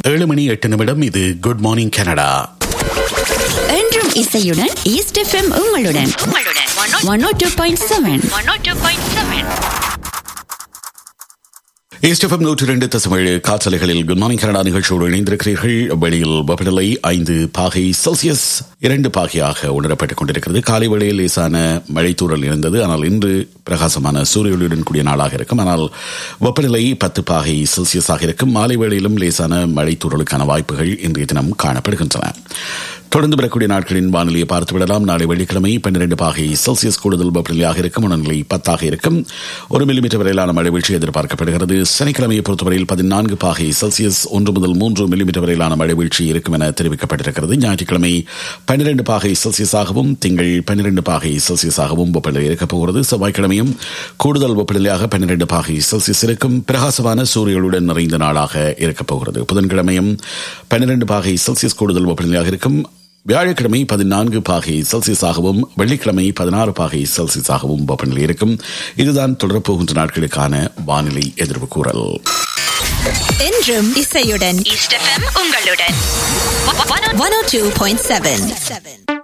ஏழு மணி எட்டு நிமிடம் இது குட் மார்னிங் கனடா என்றும் இசையுடன் ஈஸ்ட் எஃப்எம் உங்களுடன் one O two point seven STFM நூற்றி ரெண்டு தசமேழு காற்றலைகளில் குட் மார்னிங் கனடா நிகழ்ச்சியோடு இணைந்திருக்கிறீர்கள் வெளியில் வெப்பநிலை ஐந்து பாகை செல்சியஸ் இரண்டு பாகையாக உணரப்பட்டுக் கொண்டிருக்கிறது காலை வேளையில் லேசான மழைத்தூறல் இருந்தது ஆனால் இன்று பிரகாசமான சூரியொளியுடன் கூடிய நாளாக இருக்கும் ஆனால் வெப்பநிலை பத்து பாகை செல்சியஸாக இருக்கும் மாலை வேளையிலும் லேசான மழைத்தூறலுக்கான வாய்ப்புகள் இன்றைய தினம் காணப்படுகின்றன தொடர்ந்து வரக்கூடிய நாட்களின் வானிலையை பார்த்து விடலாம் நாளை வெள்ளிக்கிழமை பன்னிரண்டு பாகை செல்சியஸ் கூடுதல் வெப்பநிலையாக இருக்கும் உணர்நிலை பத்தாக இருக்கும் ஒரு மில்லிமீட்டர் வரையிலான மழை வீழ்ச்சி எதிர்பார்க்கப்படுகிறது சனிக்கிழமையை பொறுத்தவரையில் பதினான்கு பாகை செல்சியஸ் ஒன்று முதல் மூன்று மில்லிமீட்டர் வரையிலான மழை வீழ்ச்சி இருக்கும் என தெரிவிக்கப்பட்டிருக்கிறது ஞாயிற்றுக்கிழமை பன்னிரண்டு பாகை செல்சியஸாகவும் திங்கள் பன்னிரண்டு பாகை செல்சியஸாகவும் வெப்பநிலை இருக்கப் போகிறது செவ்வாய்க்கிழமையும் கூடுதல் வெப்பநிலையாக பன்னிரண்டு பாகை செல்சியஸ் இருக்கும் பிரகாசமான சூரியனுடன் நிறைந்த நாளாக இருக்கப் போகிறது புதன்கிழமையும் பன்னிரண்டு பாகை செல்சியஸ் கூடுதல் வெப்பநிலையாக இருக்கும் வியாழக்கிழமை பதினான்கு பாகை செல்சியஸாகவும் வெள்ளிக்கிழமை பதினாறு பாகை செல்சியஸாகவும் வெப்பநிலை இருக்கும் இதுதான் தொடரப்போகின்ற நாட்களுக்கான வானிலை எதிர்வு கூறல் என்றும் இசையுடன் ஈஸ்ட் எஃப்எம் உங்களுடன் one O two point seven